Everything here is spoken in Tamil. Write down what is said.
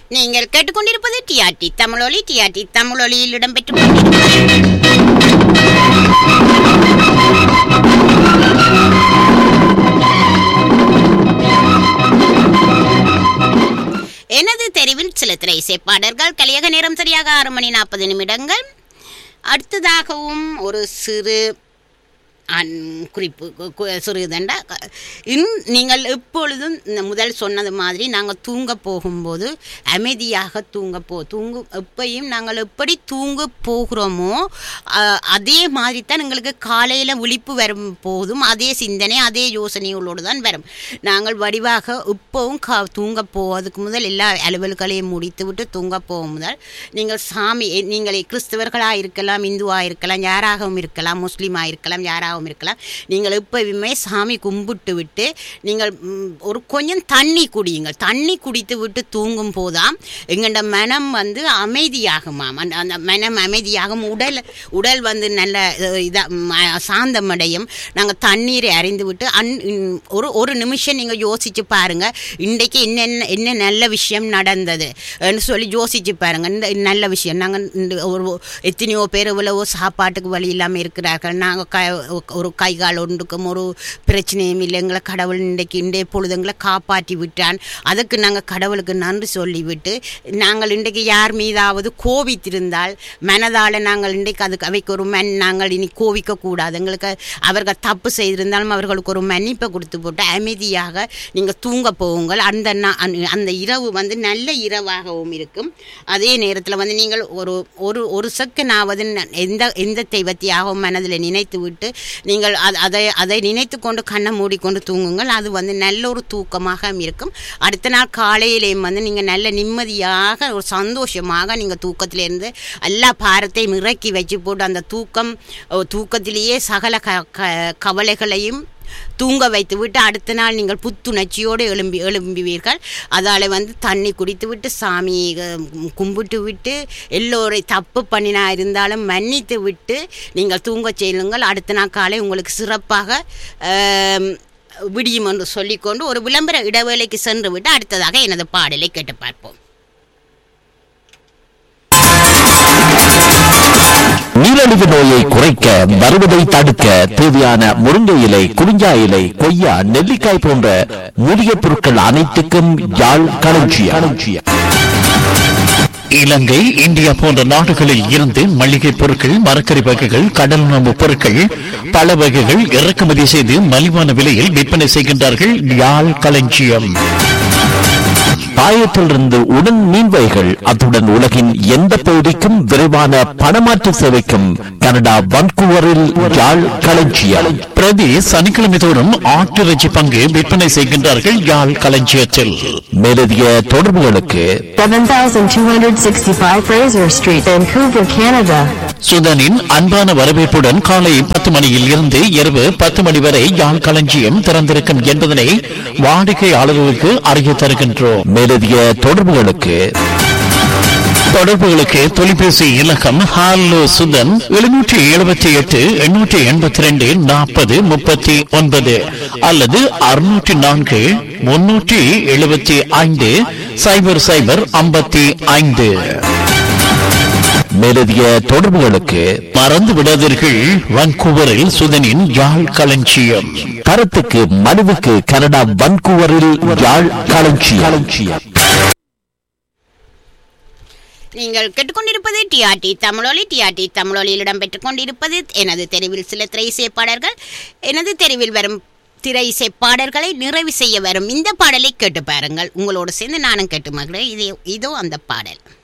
நீங்கள் கேட்டுக்கொண்டிருப்பது டிஆர்டி தமிழொலி டிஆர்டி தமிழொலியில் இடம்பெற்று கொண்டிருப்பது எனது தெரிவில் சில திரை இசைப்பாடல்கள் கலியக நேரம் சரியாக ஆறு மணி நாற்பது நிமிடங்கள் அடுத்ததாகவும் ஒரு சிறு அன் குறிப்பு கு- கு- சிறிதண்டா இன் நீங்கள் எப்பொழுதும் இந்த முதல் சொன்னது மாதிரி நாங்கள் தூங்க போகும்போது அமைதியாக தூங்க போ தூங்கு எப்பையும் நாங்கள் எப்படி தூங்க போகிறோமோ அஹ், அதே மாதிரி தான் எங்களுக்கு காலையில் விழிப்பு வரும் போதும் அதே சிந்தனை அதே யோசனைகளோடு தான் வரும் நாங்கள் வடிவாக இப்போவும் கா தூங்க போவதுக்கு முதல் எல்லா அலுவல்களையும் முடித்து விட்டு தூங்க போகும் முதல் நீங்கள் சாமி எ- நீங்கள் கிறிஸ்தவர்களாக இருக்கலாம் இந்துவாக இருக்கலாம் யாராகவும் இருக்கலாம் முஸ்லீமாக இருக்கலாம் யாராகவும் இருக்கலாம் நீங்கள் எப்பவுமே சாமி கும்பிட்டு விட்டு நீங்கள் ம், ஒரு கொஞ்சம் தண்ணி குடியுங்கள் தண்ணி குடித்து விட்டு தூங்கும் போதாம் எங்கள்ட மனம் வந்து அமைதியாகுமாம் அந்த அந்த மனம் அமைதியாகும் உடல் உடல் வந்து நல்ல இதாக சாந்தமடையும் நாங்கள் தண்ணீரை அறிந்து விட்டு அன் இன்- ஒரு ஒரு நிமிஷம் நீங்கள் யோசிச்சு பாருங்க இன்றைக்கு என்னென்ன என்ன நல்ல விஷயம் நடந்தது ன்னு சொல்லி யோசிச்சு பாருங்க இந்த நல்ல விஷயம் நாங்கள் இந்த ஒரு எத்தனையோ பேர் இவ்வளவோ சாப்பாட்டுக்கு வழி இல்லாமல் இருக்கிறார்கள் நாங்கள் க ஒரு கை கால் ஒன்றுக்கும் ஒரு பிரச்சனையும் இல்லை எங்களை கடவுள் இன்றைக்கு இன்றைய பொழுது எங்களை காப்பாற்றி விட்டான் அதுக்கு நாங்கள் கடவுளுக்கு நன்றி சொல்லிவிட்டு நாங்கள் இன்றைக்கு யார் மீதாவது கோபித்திருந்தால் மனதால் நாங்கள் இன்றைக்கு அதுக்கு அவைக்கு ஒரு மன் நாங்கள் இனி கோவிக்க கூடாது எங்களுக்கு அவர்கள் தப்பு செய்திருந்தாலும் அவர்களுக்கு ஒரு மன்னிப்பை கொடுத்து போட்டு அமைதியாக நீங்கள் தூங்க போகுங்கள் அந்த நா- அந்த- அந்த இரவு வந்து நல்ல இரவாகவும் இருக்கும் அதே நேரத்தில் வந்து நீங்கள் ஒரு ஒரு ஒரு செகண்டாவது ந- எந்த எந்த தெய்வத்தையாகவும் மனதில் நினைத்து விட்டு நீங்கள் அது- அதை அதை நினைத்து கொண்டு கண்ணை மூடிக்கொண்டு தூங்குங்கள் அது வந்து நல்ல ஒரு தூக்கமாக இருக்கும் அடுத்த நாள் காலையிலேயும் வந்து நீங்கள் நல்ல நிம்மதியாக ஒரு சந்தோஷமாக நீங்கள் தூக்கத்திலேருந்து எல்லா பாரத்தையும் இறக்கி வச்சு போட்டு அந்த தூக்கம் அஹ், தூக்கத்திலேயே சகல க க- கவலைகளையும் தூங்க வைத்து விட்டு அடுத்த நாள் நீங்கள் புத்துணர்ச்சியோடு எழும்பி எழும்புவீர்கள் அதால் வந்து தண்ணி குடித்து விட்டு சாமி அஹ், கும்பிட்டு விட்டு எல்லோரை தப்பு பண்ணினா இருந்தாலும் மன்னித்து விட்டு நீங்கள் தூங்கச் செல்லுங்கள் அடுத்த நாள் காலை உங்களுக்கு சிறப்பாக ஆம், விடியும் என்று சொல்லிக்கொண்டு ஒரு விளம்பர இடைவேளைக்கு சென்று விட்டு அடுத்ததாக எனது பாடலை கேட்டு பார்ப்போம் நீரிழிவு நோயை குறைக்க வருவதை தடுக்க தேவையான முருங்கை இலை குறிஞ்சா இலை கொய்யா நெல்லிக்காய் போன்ற மூலிகை பொருட்கள் அனைத்துக்கும் யாழ் களஞ்சியம் இலங்கை இந்தியா போன்ற நாடுகளில் இருந்து மளிகை பொருட்கள் மரக்கறி வகைகள் கடல் உணவு பொருட்கள் பல வகைகள் இறக்குமதி செய்து மலிவான விலையில் விற்பனை செய்கின்றார்கள் யாழ் களஞ்சியம் பாயத்திலிருந்து உடன் மீன்வைகள் அத்துடன் உலகின் எந்த பகுதிக்கும் விரைவான பணமாற்று சேவைக்கும் கனடா வன்கூவரில் யாழ் களஞ்சியம் பிரதி சனிக்கிழமை தோறும் ஆட்டிறைச்சி பங்கு விற்பனை செய்கின்றார்கள் யாழ் களஞ்சியத்தில் மேலதிக தொடர்புகளுக்கு 7265 Fraser Street, Vancouver, Canada. சுதனின் அன்பான வரவேற்புடன் காலை பத்து மணியில் இருந்து இரவு பத்து மணி வரை யாழ் களஞ்சியம் திறந்திருக்கும் என்பதனை வாடிக்கையாளர்களுக்கு அறிய தருகின்றோம் மேலதிக தொடர்புகளுக்கு தொடர்புகளுக்கு தொலைபேசி இலக்கம் ஹாலோ சுதன் எழுநூற்றி எழுபத்தி எட்டு எண்ணூற்றி எண்பத்தி ரெண்டு நாற்பது முப்பத்தி ஒன்பது அல்லது அறுநூற்றி நான்கு முன்னூற்றி எழுபத்தி ஐந்து சைபர் சைபர் ஐம்பத்தி ஐந்து மேலதிக தொடர்புகளுக்கு மறந்து விடாதீர்கள் வான்கூவரில் சுதனின் யாழ் களஞ்சியம் கருத்துக்கு மனுவுக்கு கனடா வன்கூவரில் யாழ் களஞ்சியம் நீங்கள் கேட்டுக்கொண்டிருப்பது டிஆர்டி தமிழொலி டிஆர்டி தமிழொலியில் இடம்பெற்றுக் கொண்டிருப்பது எனது தெருவில் சில திரை இசைப்பாடல்கள் எனது தெருவில் வரும் திரை இசைப்பாடல்களை நிறைவு செய்ய வரும் இந்த பாடலை கேட்டு பாருங்கள் உங்களோடு சேர்ந்து நானும் கேட்டு மகிழ்கிறேன் இது இதோ அந்த பாடல்